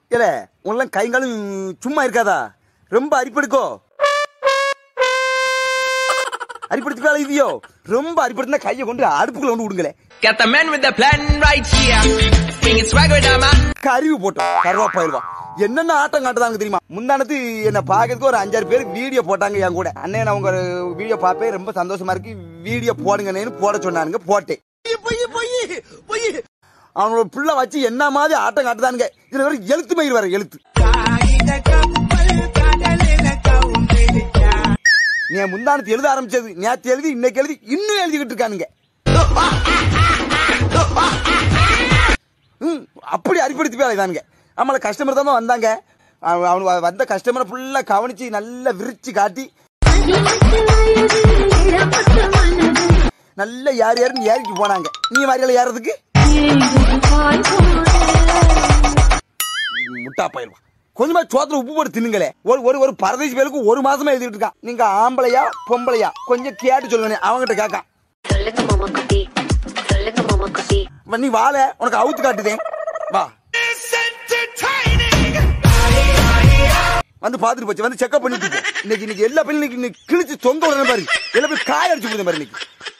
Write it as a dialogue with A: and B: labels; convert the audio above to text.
A: இல்ல உங்களெல்லாம் கைங்காலும் சும்மா இருக்காதா ரொம்ப அரிப்படுக்கோ அரிப்படுத்தி வேலை இதுயோ ரொம்ப அரிப்படுத்தினா கையை கொண்டு அடுப்புக்குள்ள கொண்டு விடுங்களே
B: Got the man with the plan right here. Bringing swag with them, man.
A: கருவி போட்டோம் கருவா போயிருவா என்னென்ன ஆட்டம் காட்டுதாங்க தெரியுமா முந்தானத்து என்ன பாக்கிறதுக்கு ஒரு அஞ்சாறு பேர் வீடியோ போட்டாங்க என் கூட அண்ணன் நான் உங்க வீடியோ பார்ப்பேன் ரொம்ப சந்தோஷமா இருக்கு வீடியோ போடுங்கன்னு போட சொன்னானுங்க போட்டேன் அவனோட புள்ள வச்சு என்ன மாதிரி ஆட்டம் காட்டுதானுங்க இதுல வேற எழுத்து மயிர் வேற எழுத்து நீ முந்தானத்து எழுத ஆரம்பிச்சது நேத்து எழுதி இன்னைக்கு எழுதி இன்னும் எழுதிக்கிட்டு இருக்கானுங்க ம், அப்படி அரிப்படுத்தி வேலை தானுங்க நம்மள கஸ்டமர் தான் வந்தாங்க அவன் அவன் வந்த கஸ்டமரை ஃபுல்லா கவனிச்சு நல்லா விரிச்சு காட்டி நல்லா யார் யாருன்னு ஏறிக்கு போனாங்க நீ மாதிரியால ஏறதுக்கு முட்டா போயிடுவான் கொஞ்சமா சோத்துல உப்பு போட்டு தின்னுங்களே ஒரு ஒரு ஒரு பரதேசி பேருக்கு ஒரு மாசமா எழுதிட்டு இருக்கான் நீங்க ஆம்பளையா பொம்பளையா கொஞ்சம் கேட்டு சொல்லுங்க அவங்ககிட்ட கேட்கான்
C: சொல்லுங்க மாமா குட்டி சொல்லுங்க மாமா குட்டி
A: இப்ப நீ வாழ உனக்கு அவுத்து காட்டுதேன் வா வந்து பாத்துட்டு போச்சு வந்து செக்அப் பண்ணிட்டு போ. இன்னைக்கு இன்னைக்கு எல்லா பெண்ணும் இன்னைக்கு இன்னைக்கு கிழிச்சு தொங்க விடணும் பாரு எல்லா போய் காய அடிச்சு போடுது பாரு இன்னைக்கு